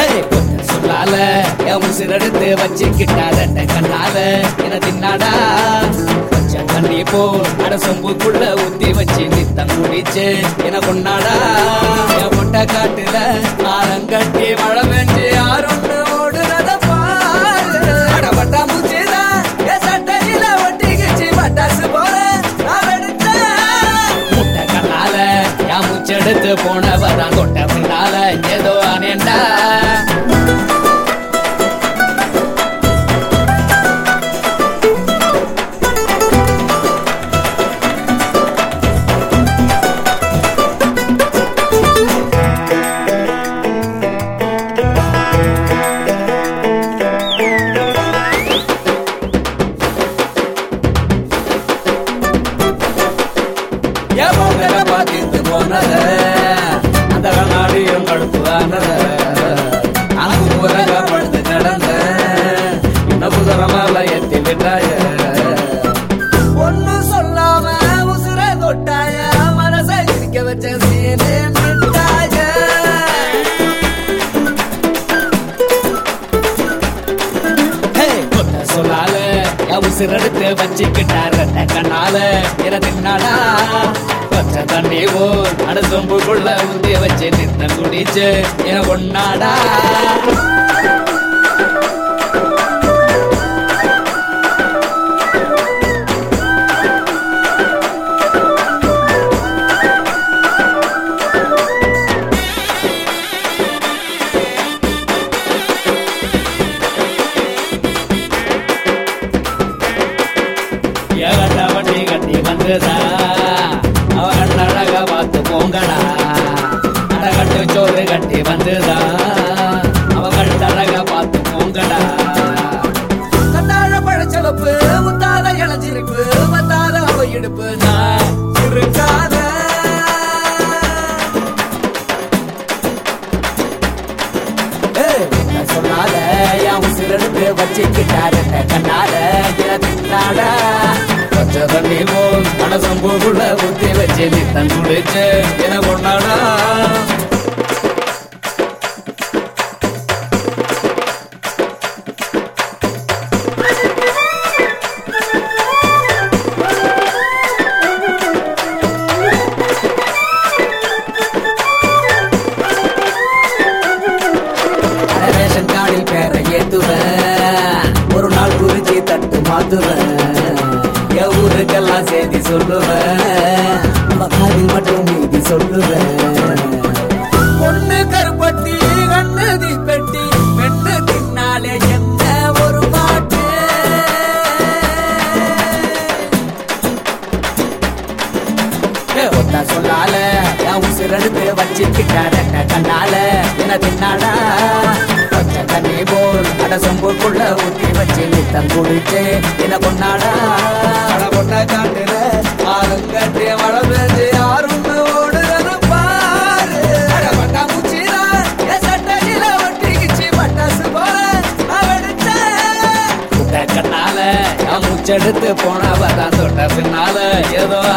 ஹே, கொஞ்சம் சொல்லால என் உசிரெடுத்து வச்சுக்கிட்டா ரெட்ட கண்ணால என தின்னாடா கொஞ்சம் தண்ணி போ அட சொம்புக்குள்ள ஊத்தி வச்சு நித்தம் குடிச்சு என கொண்டாடா என் முட்டை காட்டுல ஆரங்கட்டி மழை பெஞ்சு யாருன்னு ஓடுறத பாரு அட பட்டா மூச்சுதா என் சட்டையில ஒட்டிக்கிச்சு பட்டாசு போல நான் வெடிச்சேன் முட்டை கண்ணால என் மூச்செடுத்து போனவதான் தொட்ட பின்னால ஏதோ அனேண்டா என் முகத்தை பார்த்துட்டு போனத அந்த கண்ணாடியும் கடுப்புதானத அங்கு புறக படுத்து கிடந்த இந்த புதரமால எத்தி விட்டாய ஒன்னும் சொல்லாம உசுர தொட்டாய மனசை இருக்க வச்ச சீனே மிட்டாய ஹே, கொட்ட சொல்லால என் உசிரெடுத்து வச்சுக்கிட்டார் ரெட்ட கண்ணால என தின்னாடா பச்சை தண்ணி போல் அட சொம்புக்குள்ள ஊத்தி வச்சு நித்தம் குடிச்சு என கொண்டாடா ஏகட்ட வண்டி கட்டி வந்ததா அவ கண்ணழக பார்த்து போங்கடா அடகட்டு சோறு கட்டி வந்ததா அவ கண்ணழக பார்த்து போங்கடா கண்ணாழ பழச்சலப்பு முத்தாத இளஞ்சிருப்பு வந்தாத அவ இடுப்பு நான் இருக்காத ஏய், என்ன சொன்னால என் உசிரெடுத்து வச்சுக்கிட்டாரு கண்ணால தின்னாடா பச்சை தண்ணி போல் மனசம்பூக்குள்ள ஊத்தி வச்சு நித்தம் குடிச்சு என கொண்டாடா அட ரேஷன் கார்டில் பேரை ஏத்துவேன் ஒரு நாள் குறிச்சி தட்டு மாத்துவேன் என் ஊருக்கெல்லாம் செய்தி சொல்லுவேன் நம்ம காதில் மட்டும் மீதி சொல்லுவேன் பொண்ணு கருப்பட்டி கண்ணு தீப்பெட்டி பெண்ணு தின்னாலே என்ன ஒரு பாட்டு ஏ, ஒத்தா சொல்லால என் உசிரெடுத்து வச்சுக்கிட்டாட கண்ணால என்ன தின்னாடா பச்சை தண்ணி போல் அட சொம்புக்குள்ள ஊத்தி வச்சு நித்தம் குடிச்சு என்ன கொண்டாடா அட கொண்ட காட்டுல ஆளுங்கட்டி மழை பெஞ்சு யாரும் ஓடுறது பாரு அட பட்டா மூச்சிதா என் சட்டையில ஒட்டிக்கிச்சு பட்டாசு போல நான் வெடிச்சேன் முட்டை கண்ணால என் மூச்செடுத்து போனவதான் தொட்ட பின்னால ஏதோ